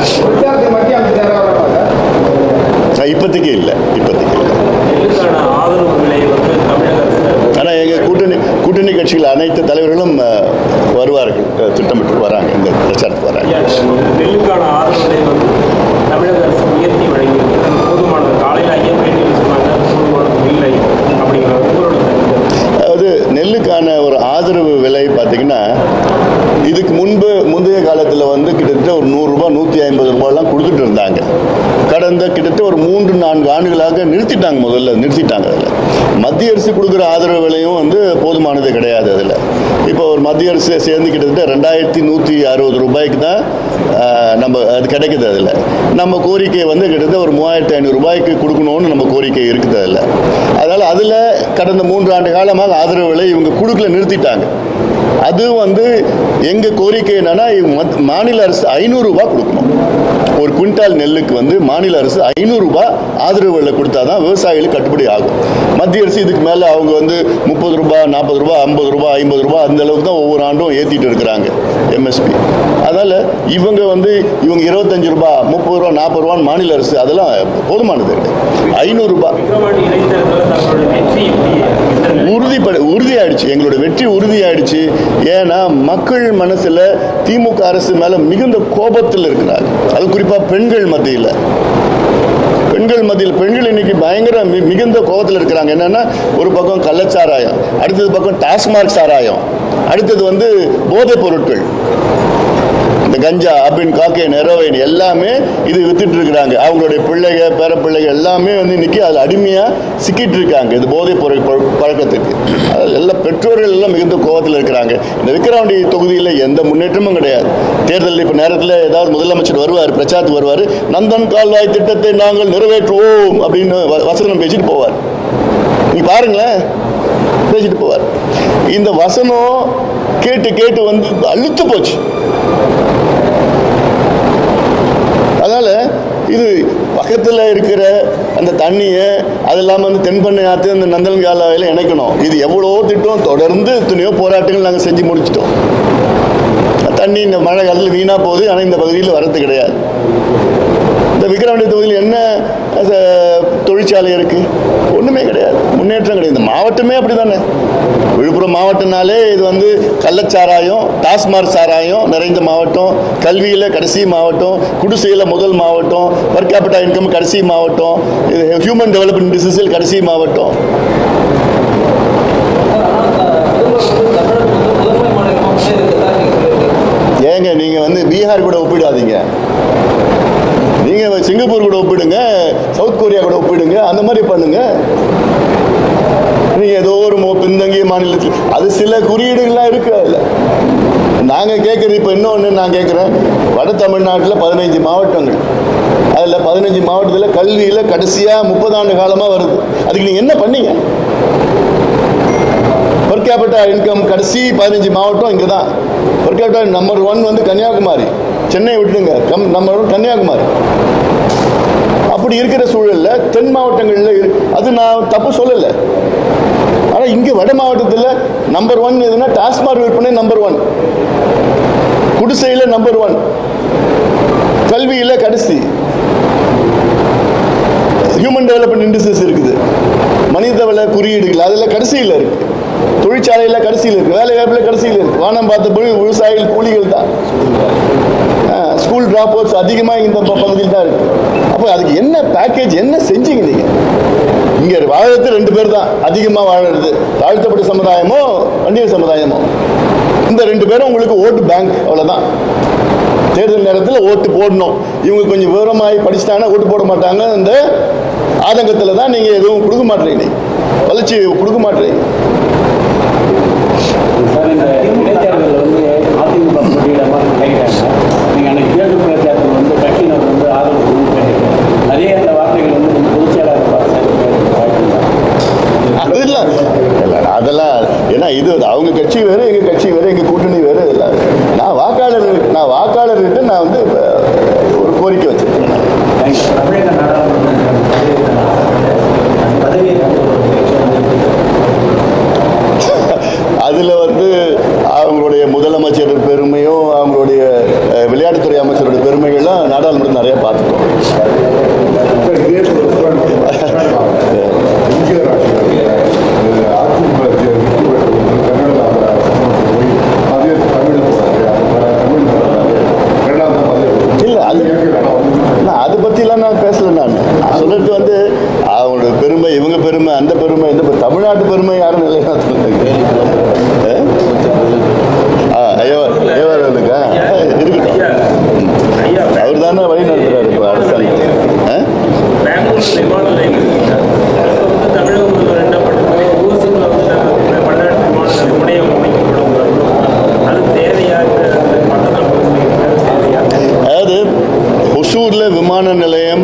இப்போதைக்கு இல்லை இப்போதைக்கு இல்லை நெல்லுக்கான ஆதரவு விலை வந்து தமிழக அரசு ஆனால் எங்கள் கூட்டணி கூட்டணி கட்சிகள் அனைத்து தலைவர்களும் அஹ், வருவார்கள் அஹ், திட்டமிட்டு வராங்க இந்த பிரச்சாரத்துக்கு வராங்க ஐயா, நெல்லுக்கான ஆதரவு விலை வந்து தமிழக அரசு உயர்த்தி வழங்கியிருக்கு அது போதுமானது காலையில் ஐயா பேட்டியில் சொன்னாங்க போதுமானது இல்லை அப்படிங்கிற உங்களோட கருத்து. அதாவது நெல்லுக்கான ஒரு ஆதரவு விலை பார்த்தீங்கன்னா இதுக்கு முன்பு முந்தைய காலத்தில் வந்து கிட்டத்தட்ட ஒரு நூறுரூபா நூற்றி ஐம்பது ரூபாயெல்லாம் கொடுத்துட்டு இருந்தாங்க கடந்த கிட்டத்தட்ட ஒரு மூன்று நான்கு ஆண்டுகளாக நிறுத்திட்டாங்க முதல்ல நிறுத்திட்டாங்க அதில் மத்திய அரசு கொடுக்குற ஆதரவு விலையும் வந்து போதுமானது கிடையாது அதில் இப்போ ஒரு மத்திய அரசு சேர்ந்து கிட்டத்தட்ட ரெண்டாயிரத்தி நூற்றி அறுபது ரூபாய்க்கு தான் ஆஹ், நம்ம அது கிடைக்குது அதில் நம்ம கோரிக்கை வந்து கிட்டத்தட்ட ஒரு மூவாயிரத்தி ஐநூறு ரூபாய்க்கு கொடுக்கணும்னு நம்ம கோரிக்கை இருக்குது அதில் அதனால் அதில் கடந்த மூன்று ஆண்டு காலமாக ஆதரவு விலை இவங்க கொடுக்கல நிறுத்திட்டாங்க அது வந்து எங்கள் கோரிக்கை என்னன்னா இவங்க மத்- மாநில அரசு ஐநூறுரூபா கொடுக்கணும் ஒரு குவிண்டால் நெல்லுக்கு வந்து மாநில அரசு ஐநூறுரூபா ஆதரவு விலை கொடுத்தா தான் விவசாயிகளுக்கு கட்டுப்படி ஆகும் மத்திய அரசு இதுக்கு மேலே அவங்க வந்து முப்பது ரூபாய் நாற்பது ரூபாய் ஐம்பது ரூபாய் ஐம்பது ரூபாய் அந்த அளவுக்கு தான் ஒவ்வொரு ஆண்டும் ஏற்றிட்டு இருக்கிறாங்க எம்எஸ்பி அதனால் இவங்க வந்து இவங்க இருபத்தஞ்சு ரூபாய் முப்பது ரூபா நாற்பது ரூபான்னு மாநில அரசு அதெல்லாம் போதுமானது ஐநூறுரூபா விக்ரவாண்டி இடைத்தேர்தலில் தங்களுடைய வெற்றி எப்படி எந்த நிலை? உறுதிப்பட உறுதியாயிடுச்சு எங்களோட வெற்றி உறுதியாயிடுச்சு ஏன்னா மக்கள் மனசுல திமுக அரசு மேல மிகுந்த கோபத்தில் இருக்கிறார் அது குறிப்பா பெண்கள் மத்தியில் பெண்கள் மத்தியில் பெண்கள் இன்னைக்கு பயங்கர மி- மிகுந்த கோபத்தில் இருக்கிறாங்க என்னன்னா ஒரு பக்கம் கள்ளச்சாராயம் அடுத்தது பக்கம் டாஸ்மார்க் சாராயம் அடுத்தது வந்து போதைப் பொருட்கள் இந்த கஞ்சா அபின் காக்கைன் ஹெரோயின் எல்லாமே இது வித்துட்டு இருக்கிறாங்க அவங்களுடைய பிள்ளைங்க பேர பிள்ளைங்க எல்லாமே வந்து இன்னைக்கு அதில் அடிமையாக சிக்கிட்டு இருக்காங்க இது போதைப் பொருள் பழ- பழக்கத்துக்கு அதில் எல்லா பெற்றோர்கள் எல்லாம் மிகுந்த கோபத்தில் இருக்கிறாங்க இந்த விக்கிரவாண்டி தொகுதியில் எந்த முன்னேற்றமும் கிடையாது தேர்தலில் இப்போ நேரத்தில் ஏதாவது முதலமைச்சர் வருவார் பிரச்சாரத்துக்கு வருவார் நந்தன் கால்வாய் திட்டத்தை நாங்கள் நிறைவேற்றுவோம் அப்படின்னு வ- வசனம் பேசிட்டு போவார் நீ பாருங்களேன் பேசிட்டு போவார் இந்த வசனம் கேட்டு கேட்டு வந்து அழுத்து போச்சு அதனால் இது பக்கத்தில் இருக்கிற அந்த தண்ணியை அது இல்லாமல் வந்து தென்பண்ணை ஆற்று அந்த நந்தன் காலாவையில் இணைக்கணும் இது எவ்வளோ திட்டம் தொடர்ந்து எத்தனையோ போராட்டங்கள் நாங்கள் செஞ்சு முடிச்சிட்டோம் தண்ணி இந்த மழை காலத்தில் வீணாக போகுது ஆனால் இந்த பகுதியில் வரது கிடையாது இந்த விக்கிரவாண்டி தொகுதியில் என்ன அஹ், தொழிற்சாலை இருக்குது ஒன்றுமே கிடையாது முன்னேற்றம் கிடையாது இந்த மாவட்டமே அப்படி தானே விழுப்புரம் மாவட்டம்னாலே இது வந்து கள்ளச்சாராயம் டாஸ்மார்க் சாராயம் நிறைந்த மாவட்டம் கல்வியில் கடைசி மாவட்டம் குடிசையில் முதல் மாவட்டம் பர் கேபிட்டா இன்கம் கடைசி மாவட்டம் இது ஹியூமன் டெவலப்மெண்ட் டிசீஸில் கடைசி மாவட்டம் முதன்மை மாநிலமாக இருக்கிறதா நீங்கள் சொல்லியிருக்கீங்க ஏங்க நீங்கள் வந்து பீகார் கூட ஒப்பிடாதீங்க நீங்கள் சிங்கப்பூர் கூட ஒப்பிடுங்க சவுத் கொரியா கூட ஒப்பிடுங்க அந்த மாதிரி பண்ணுங்க நீங்கள் ஏதோ ஒரு மோ- பின்தங்கிய மாநிலத்தில் அது சில குறியீடுகள்லாம் இருக்கு அதில் நாங்கள் கேட்குறது இப்போ இன்னொன்று நான் கேட்குறேன் வட தமிழ்நாட்டில் பதினைஞ்சு மாவட்டங்கள் அதில் பதினஞ்சு மாவட்டத்தில் கல்வியில் கடைசியாக முப்பது ஆண்டு காலமாக வருது அதுக்கு நீங்கள் என்ன பண்ணீங்க per capita இன்கம் கடைசி பதினஞ்சு மாவட்டம் இங்கே தான் per capita நம்பர் ஒன் வந்து கன்னியாகுமரி சென்னை விட்டுடுங்க கம் நம்பர் ஒன் கன்னியாகுமரி அப்படி இருக்கிற சூழலில் தென் மாவட்டங்களில் இரு அது நான் தப்பு சொல்லலை ஆனால் இங்கே வட மாவட்டத்தில் நம்பர் ஒன் எதுனா டாஸ்மாக் விற்பனை நம்பர் ஒன் குடிசையில் நம்பர் ஒன் கல்வியில் கடைசி ஹியூமன் டெவலப்மெண்ட் இண்டஸ்ட்ரீஸ் இருக்குது மனித வள குறியீடுகள் அதில் கடைசியில் இருக்குது தொழிற்சாலையில் கடைசியில் இருக்குது வேலை வாய்ப்பில் கடைசியில் இருக்குது வானம் பார்த்தபடி விவசாயிகள் கூலிகள் தான் ஸ்கூல் ட்ராப் அவுட்ஸ் அதிகமாக இந்த ப- பகுதியில் தான் இருக்குது அப்போ அதுக்கு என்ன பேக்கேஜ் என்ன செஞ்சீங்க நீங்கள் இங்கே வாழறது ரெண்டு பேர் தான் அதிகமாக வாழறது தாழ்த்தப்பட்ட சமுதாயமோ வண்டியர் சமுதாயமோ இந்த ரெண்டு பேரும் உங்களுக்கு ஓட்டு பேங்க் அவ்வளோதான் தேர்தல் நேரத்தில் ஓட்டு போடணும் இவங்க கொஞ்சம் விவரமாகி படிச்சிட்டாங்கன்னா ஓட்டு போட மாட்டாங்க இந்த ஆதங்கத்தில் தான் நீங்கள் எதுவும் கொடுக்க மாட்டீங்க வளர்ச்சி கொடுக்க மாட்டீங்க சார் இந்த இடைத்தேர்தலில் வந்து அதிமுக போட்டியிட இல்லை அதெல்லாம் ஏன்னா இது அவங்க கட்சி வேறு எங்கள் கட்சி வேறு எங்கள் கூட்டணி வேறு இல்லை நான் வாக்காளர் நான் வாக்காளர்கிட்ட நான் வந்து அஹ், ஒரு கோரிக்கை வச்சிருக்கேன் நான். தமிழக நாடாளுமன்ற பதவி அதில் வந்து அவங்களுடைய முதலமைச்சர் பெருமையோ அவங்களுடைய அஹ், விளையாட்டுத்துறை அமைச்சருடைய பெருமைகள்லாம் நாடாளுமன்றம் நிறைய பார்த்துட்டோம் சார், இதே போல எம்ஜிஆர் ஆட்சியில் அதிமுக வெற்றி பெற்று கர்நாடகா போய் அதே தமிழ் தமிழ் இரண்டாவது பதவி இல்ல, அது- ஏற்கனவே வந்து நான் அதை பற்றிலாம் நான் பேசல நான் நான் சொல்றது வந்து அவங்களோட பெருமை இவங்க பெருமை அந்த பெருமை இந்த பெருமை. தமிழ்நாட்டு பெருமை யாரும் நிலைநாட்டுறது ஆ ஐயோ ஐயோருக்கா இருக்கட்டும் ஐயா ஐயா அவர் தானே வழி நடத்துறாரு இப்போ அரசாங்கத்தை ஆ? பெங்களூர் விமான நிலையம் இருக்குங்க அங்கே வந்து தமிழக முதல்வர் என்ன பண்ணுறாங்க ஊசுக்குள்ள வந்து நாங்கள் பன்னாட்டு விமான நிலையம் முனையம் அமைக்கப்படும் அது தேவையா இந்த பக்கத்தில் தேவையா அதாவது ஒசூரில் விமான நிலையம்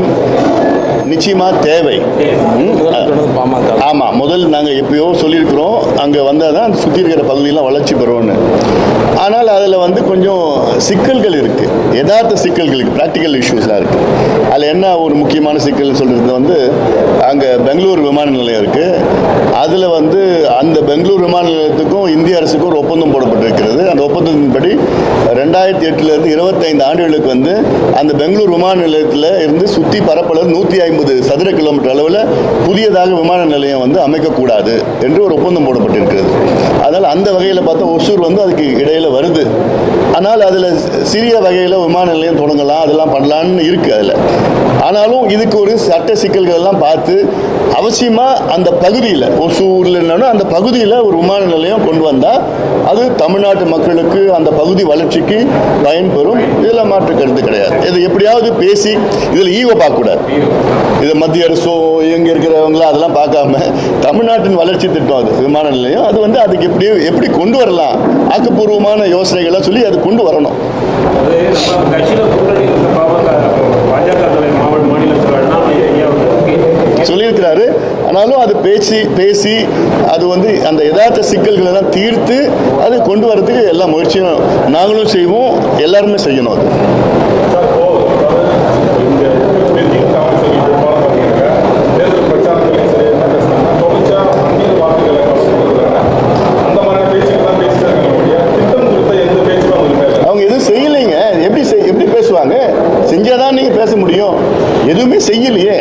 நிச்சயமா தேவை ம்? தொடர்ந்து பாமக ஆமாம் முதல் நாங்கள் எப்பயோ சொல்லியிருக்கிறோம் அங்கே வந்தால் தான் சுற்றி இருக்கிற பகுதியெல்லாம் வளர்ச்சி பெறும்னு ஆனால் அதில் வந்து கொஞ்சம் சிக்கல்கள் இருக்குது யதார்த்த சிக்கல்கள் இருக்குது ப்ராக்டிக்கல் இஷ்யூஸ்லாம் இருக்குது அதில் என்ன ஒரு முக்கியமான சிக்கல் சொல்கிறது வந்து அங்கே பெங்களூர் விமான நிலையம் இருக்குது அதில் வந்து அந்த பெங்களூர் விமான நிலையத்துக்கும் இந்திய அரசுக்கும் ஒரு ஒப்பந்தம் போடப்பட்டிருக்கிறது அந்த ஒப்பந்தத்தின்படி ரெண்டாயிரத்தி எட்டுலேருந்து இருபத்தைந்து ஆண்டுகளுக்கு வந்து அந்த பெங்களூர் விமான நிலையத்தில் இருந்து சுற்றி பரப்பளவு நூற்றி ஐம்பது சதுர கிலோமீட்டர் அளவில் புதியதாக விமான நிலையம் வந்து அமைக்கக்கூடாது என்று ஒரு ஒப்பந்தம் போடப்பட்டிருக்கிறது அதனால் அந்த வகையில் பார்த்தா ஒசூர் வந்து அதுக்கு இடையில் வருது ஆனால் அதில் சிறிய வகையில் விமான நிலையம் தொடங்கலாம் அதெல்லாம் பண்ணலான்னு இருக்குது அதில் ஆனாலும் இதுக்கு ஒரு சட்ட சிக்கல்கள் எல்லாம் பார்த்து அவசியமாக அந்த பகுதியில் ஒசூரில் என்னன்னா அந்த பகுதியில் ஒரு விமான நிலையம் கொண்டு வந்தால் அது தமிழ்நாட்டு மக்களுக்கு அந்த பகுதி வளர்ச்சிக்கு பயன்பெறும் இதில் மாற்று கருத்து கிடையாது இது எப்படியாவது பேசி இதில் ஈவோ பார்க்கக்கூடாது இது மத்திய அரசோ இங்கே இருக்கிறவங்களோ அதெல்லாம் பார்க்காம தமிழ்நாட்டின் வளர்ச்சி திட்டம் அது விமான நிலையம் அது வந்து அதுக்கு எப்படி எப்படி கொண்டு வரலாம் ஆக்கப்பூர்வமான யோசனைகளை சொல்லி அது கொண்டு வரணும் அது நம்ம கட்சியில் கூட்டணி இருக்க பாமக பாஜக தலைவர் மாவட்ட மாநில தலைவர் அண்ணாமலை ஐயா வந்து சொல்லியிருக்கிறாரு ஆனாலும் அது பேசி பேசி அது வந்து அந்த யதார்த்த சிக்கல்கள் எல்லாம் தீர்த்து அது கொண்டு வரதுக்கு எல்லா முயற்சியும் நாங்களும் செய்வோம் எல்லாருமே செய்யணும் அது சார் இப்போ அதாவது இங்க இருக்கக்கூடிய திமுக சரி பெரும்பாலும் பார்த்தீங்கன்னா தேர்தல் பிரச்சாரங்களையும் சரி என்ன பேசுறாங்க தொடர்ச்சியா அந்நிய வாக்குகளை கவனிச்சுக்கிறாங்க அந்த மாதிரியான பேச்சுகள் தான் பேசிட்டு இருக்காங்க ஒழிய திட்டம் குறித்த எந்த பேச்சும் அவங்க பேசல அவங்க எதுவும் செய்யலைங்க எப்படி செய்- எப்படி பேசுவாங்க செஞ்சாதான் நீங்க பேச முடியும் எதுவுமே செய்யலையே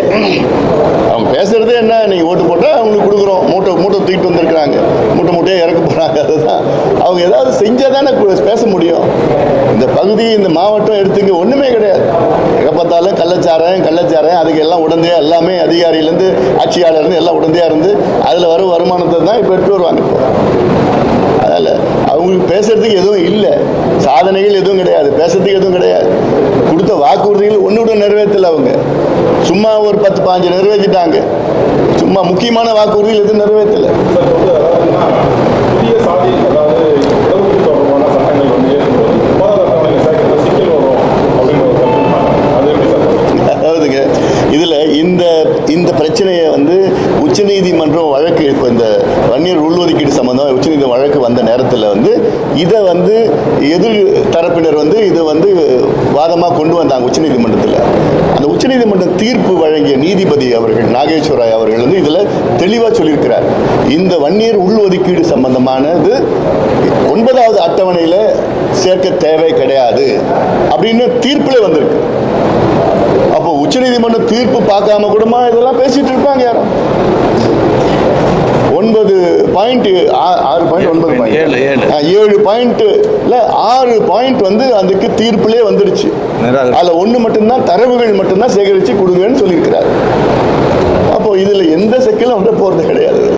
அவங்க பேசுறதே என்ன நீங்க ஓட்டு போட்டா அவங்களுக்கு கொடுக்குறோம் மூட்டை மூட்டை தூக்கிட்டு வந்திருக்கிறாங்க மூட்டை மூட்டையாக இறக்க போறாங்க அதுதான் அவங்க ஏதாவது செஞ்சாதானே கு- பேச முடியும் இந்த பகுதி இந்த மாவட்டம் எடுத்துங்க ஒண்ணுமே கிடையாது எங்க பார்த்தாலும் கள்ளச்சாரம் கள்ளச்சாரம் அதுக்கு எல்லாம் உடந்தையா எல்லாமே அதிகாரியிலேருந்து ஆட்சியாளர்லேருந்து எல்லாம் உடந்தையா இருந்து அதில் வர வருமானத்தை தான் இப்போ எடுத்து வருவாங்க இப்போ அதனால் அவங்களுக்கு பேசுறதுக்கு எதுவும் இல்லை சாதனைகள் எதுவும் கிடையாது பேசுறதுக்கு எதுவும் கிடையாது கொடுத்த வாக்குறுதிகள் ஒன்று கூட நிறைவேற்றல அவங்க சும்மா ஒரு பத்து பாஞ்சு நிறைவேற்றிட்டாங்க சும்மா முக்கியமான வாக்குறுதிகள் எதுவும் நிறைவேற்றல சார் வந்து அதாவதுன்னா புதிய சாதி அதாவது இடஒதுக்கீடு தொடர்பான சட்டங்கள் வந்து ஏற்றும்போது ஒன்பதாவது அட்டவணையில் சேர்க்கிற சிக்கல் வரும் அப்படின்ற ஒரு கருத்து இருக்காங்க. அது எப்படி சார் பார்க்குறீங்க? அதாவதுங்க இதில் இந்த இந்த பிரச்சனையை வந்து உச்சநீதிமன்றம் வழக்கு இப்போ இந்த வன்னியர் உள்ஒதுக்கீடு சம்மந்தம் உச்சநீதிமன்றம் வழக்கு வந்த நேரத்தில் வந்து இதை வந்து எதிர் தரப்பினர் வந்து இதை வந்து வாதமாக கொண்டு வந்தாங்க உச்சநீதிமன்றத்தில் அந்த உச்சநீதிமன்ற தீர்ப்பு வழங்கிய நீதிபதி அவர்கள் நாகேஸ்வராய் அவர்கள் வந்து இதில் தெளிவாக சொல்லியிருக்கிறார் இந்த வன்னியர் உள்ஒதுக்கீடு சம்பந்தமானது ஒன்பதாவது அட்டவணையில் சேர்க்க தேவை கிடையாது அப்படின்னு தீர்ப்பில் வந்திருக்கு அப்போ உச்சநீதிமன்ற தீர்ப்பு பார்க்காம கூடமா இதெல்லாம் பேசிட்டு இருப்பாங்க யாரும் ஒன்பது பாயிண்ட் ஆறு பாயிண்ட் ஒன்பது பாயிண்ட் ஏழு, ஏழு. ஏழு பாயிண்ட்ல ஆறு பாயிண்ட் வந்து அதுக்கு தீர்ப்பிலே வந்துடுச்சு நிராகரி. அதுல ஒண்ணு மட்டும்தான் தரவுகள் மட்டும்தான் சேகரித்து கொடுங்கன்னு சொல்லியிருக்கிறார் அப்போ இதுல எந்த செக்கிலும் வந்து போறது கிடையாது